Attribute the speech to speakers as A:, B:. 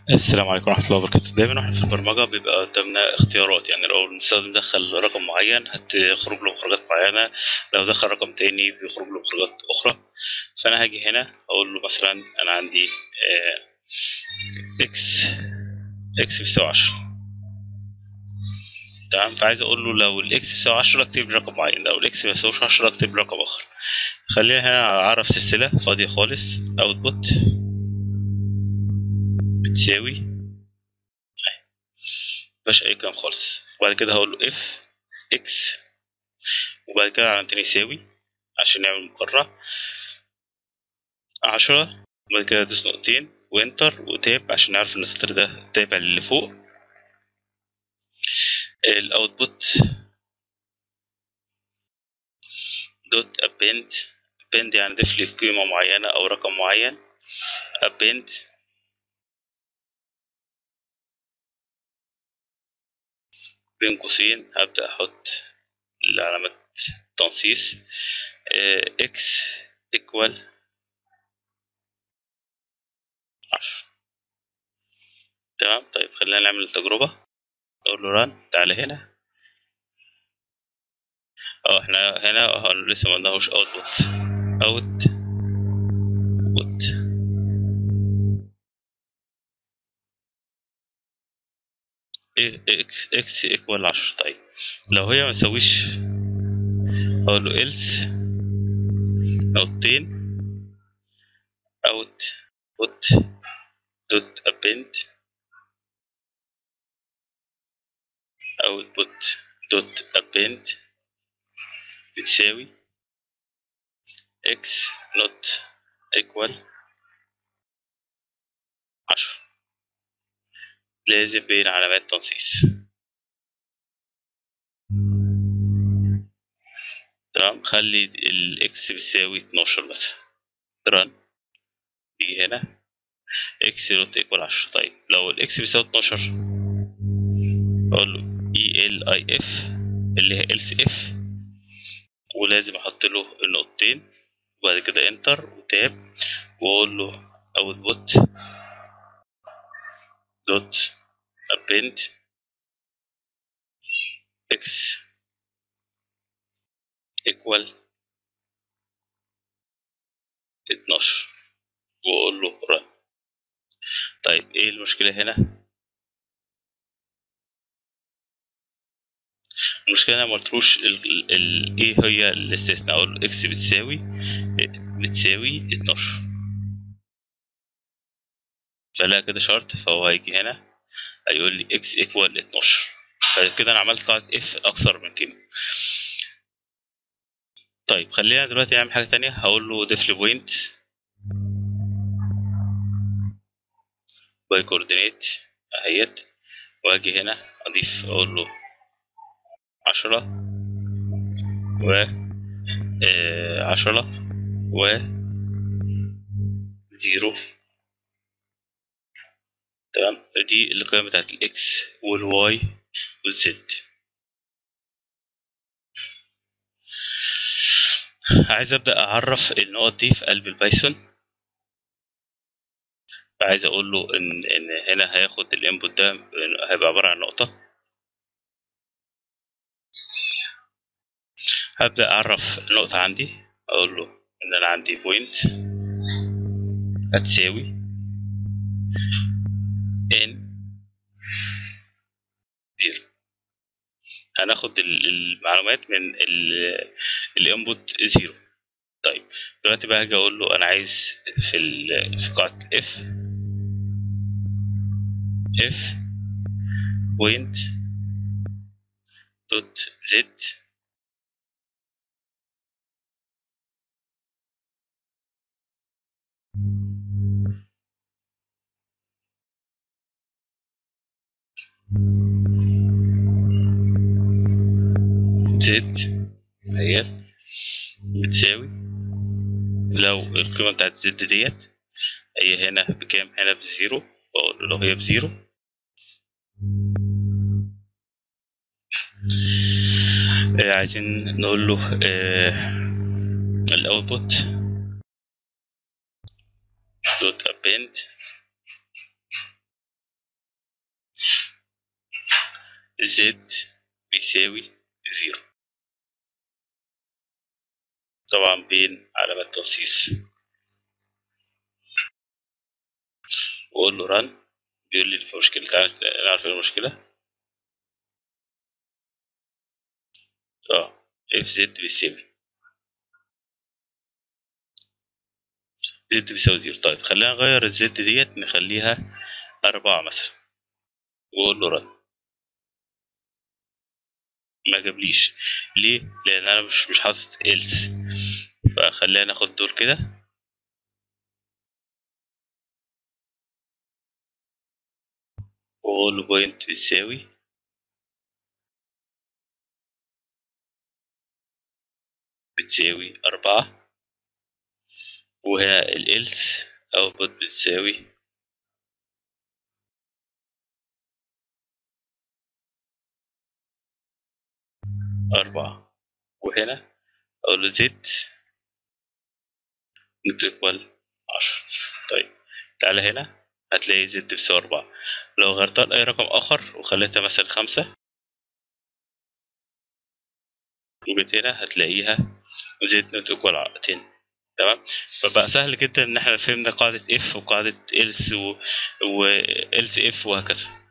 A: السلام عليكم ورحمة الله وبركاته دايما واحنا في البرمجة بيبقى قدامنا اختيارات يعني لو المستخدم دخل رقم معين هتخرج له مخرجات معينة لو دخل رقم تاني بيخرج له مخرجات أخرى فأنا هاجي هنا أقول له مثلا أنا عندي إكس إكس بيساوي عشرة تمام فعايز أقول له لو الإكس بيساوي عشرة اكتب لي رقم معين لو الإكس ميساويش عشرة اكتب لي رقم آخر خلينا هنا أعرف سلسلة فاضية خالص أوتبوت بتساوي مفيهاش اي كلام خالص وبعد كده هقول له اف اكس وبعد كده علامتين يساوي عشان نعمل مقارنة عشرة وبعد كده ادوس نقطتين وانتر وتاب عشان نعرف ان السطر ده تابع للي فوق الاوتبوت دوت ابند ابند يعني ضيف لي قيمة معينة او رقم معين ابند بين قوسين هبدأ أحط علامة تنصيص إكس إيكوال عشرة تمام طيب خلينا نعمل التجربة أقول له ران تعالى هنا اه احنا هنا اه لسه ما قلناهوش اوتبوت اوت بوت اكس اكس ايكوال عشرة طيب لو هي مساويش اقول له else نقطتين اوت بوت دوت append output دوت append بتساوي x not equal عشرة لازم بين علامات تنصيص تمام خلي الاكس بتساوي 12 مثلا ران تيجي هنا اكس نوت ايكوال 10 طيب لو الاكس بيساوي 12 اقول له اي ال اي اف اللي هي else اف ولازم احط له النقطتين وبعد كده انتر وتاب واقول له اوتبوت دوت append x equal 12 واقول له run طيب ايه المشكلة هنا المشكلة انا مقلتلوش ال... ال... ايه هي الاستثناء اقول له x بتساوي بتساوي 12 فلا كده شرط فهو هيجي هنا هيقول لي x equal 12 فكده انا عملت قاعدة if اكثر من قيمة طيب خلينا دلوقتي نعمل حاجة تانية هقول له ضيف لي بوينت باي كوردينيت اهيت واجي هنا اضيف اقول له عشرة و آه عشرة و زيرو تمام دي القيم بتاعت الاكس والواي والزد عايز ابدا اعرف النقط دي في قلب البايثون عايز اقول له ان ان هنا هياخد الانبوت ده هيبقى عباره عن نقطه هبدا اعرف النقطه عندي اقول له ان انا عندي بوينت هتساوي ان زيرو هناخد المعلومات من الانبوت زيرو طيب دلوقتي بقى هاجي اقول له انا عايز في في قاعدة اف اف بوينت دوت زد زد اهيت بتساوي لو القيمة بتاعت زد ديت هي هنا بكام هنا بزيرو بقول له لو هي بزيرو آه عايزين نقول له آه الاوتبوت دوت append زد بيساوي زيرو طبعا بين علامة تنصيص واقول له رن بيقول لي في مشكلة تعال نعرف ايه المشكلة اه اف زد بيساوي زد بيساوي زيرو طيب خلينا نغير الزد ديت نخليها أربعة مثلا وأقول له رن ما جابليش ليه؟ لأن أنا مش مش حاطط إلس فخلينا ناخد دول كده وأقول له بوينت بتساوي بتساوي أربعة وهنا الإلس أوتبوت بتساوي أربعة وهنا أقول له زد نوت إيكوال عشرة طيب تعالى هنا هتلاقي زد بيساوي أربعة لو غيرتها لأي رقم آخر وخليتها مثلا خمسة وجيت هنا هتلاقيها زد نوت إيكوال عشرة تمام فبقى سهل جدا ان احنا فهمنا قاعدة اف وقاعدة else و, و else if وهكذا